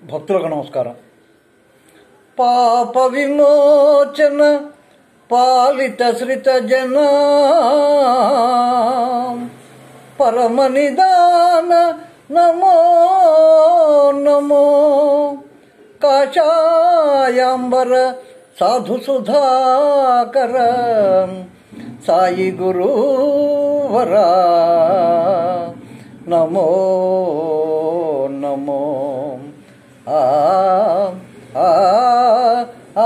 భక్తులకు నమస్కారం పాప విమోచన పాలిత శ్రిత జన పరమ నిదాన నమో నమో కాషాయాంబర సాధు సుధాకర సాయి గురువరా నమో నమో ఆ ఆ ఆ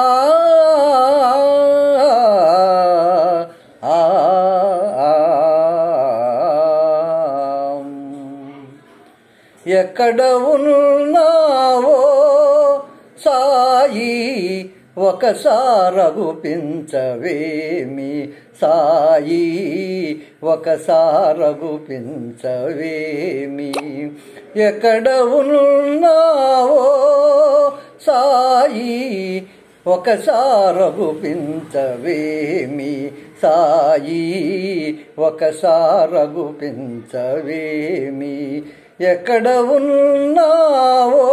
ఆ ఎక్కడ ఉన్నావో సాయి ఒకసారగుపించవేమి సాయి ఒకసారగుపించవేమి ఎక్కడ ఉన్నావో సాయి ఒకసారగుపించవేమి సాయి ఒకసారగుపించవేమి ఎక్కడ ఉన్నావో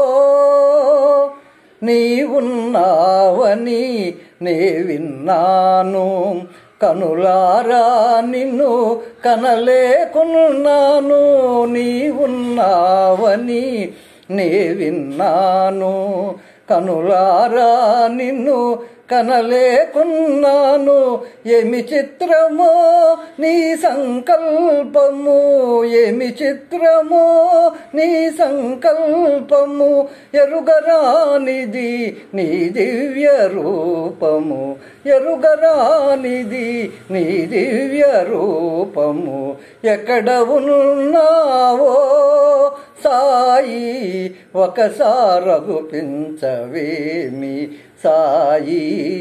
నీవున్నావని నే విన్నాను కనులారా నిన్ను కనలేకున్నాను నీవున్నావని నే విన్నాను కనులారా నిన్ను కనలేకున్నాను ఏమి చిత్రమో నీ సంకల్పము ఏమి చిత్రమో నీ సంకల్పము ఎరుగరానిది నీ దివ్య రూపము ఎరుగరానిది నీ దివ్య రూపము ఎక్కడ ఉన్నావో సాయి ఒకసారగుపించవేమి సాయి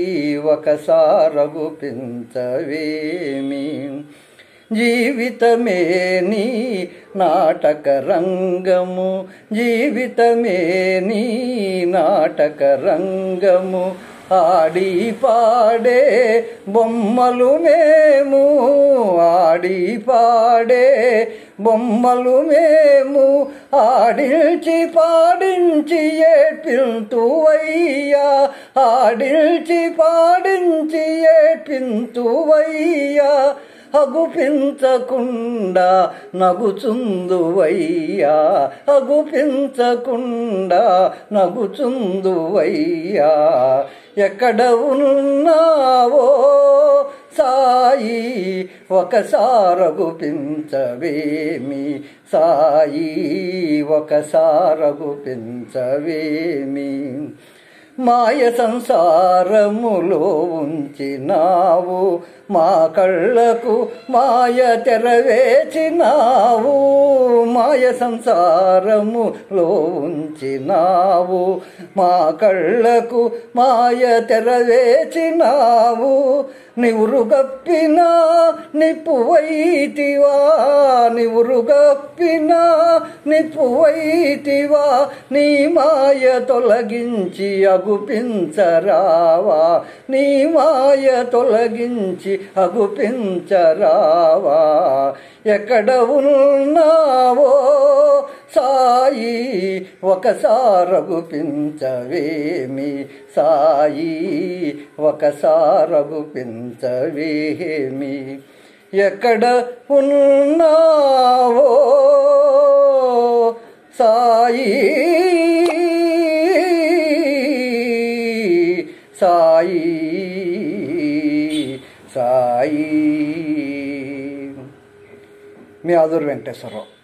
ఒకసారగుపించవేమి జీవితమే నీ నాటక రంగము జీవితమే నీ నాటక రంగము ఆడి పాడే బొమ్మలు మేము ఆడి పాడే బొమ్మలు మేము ఆడిల్చి పాడించి ఏడ్పింతువయ్యా ఆడిల్చి పాడించి ఏడ్పింతువయ్యా అగుపించకుండా నగుచుందువయ్యా అగుపించకుండా నగుచుందువయ్యా ఎక్కడ ఉన్నావో సాయి ఒకసారగుపించవేమి సాయి ఒకసారగుపించవేమి మాయ సంసారములో ఉంచినావు మా కళ్ళకు మాయ తెరవేచినావు మాయ సంసారములో ఉంచినావు మా కళ్ళకు మాయ తెరవేచినావు నివురుగప్పినా నిప్పువైతివా నివురుగప్పినా నిప్పువైతివా నీ మాయ తొలగించి అగుపించరావా నీ మాయ తొలగించి అగుపించరావా ఎక్కడ ఉన్నావో సాయి ఒకసారగుపించవేమి సాయి ఒకసారగుపించవేమి ఎక్కడ ఉన్నావో సాయి సాయి సాయి మీ ఆదూరు వెంకటేశ్వరరావు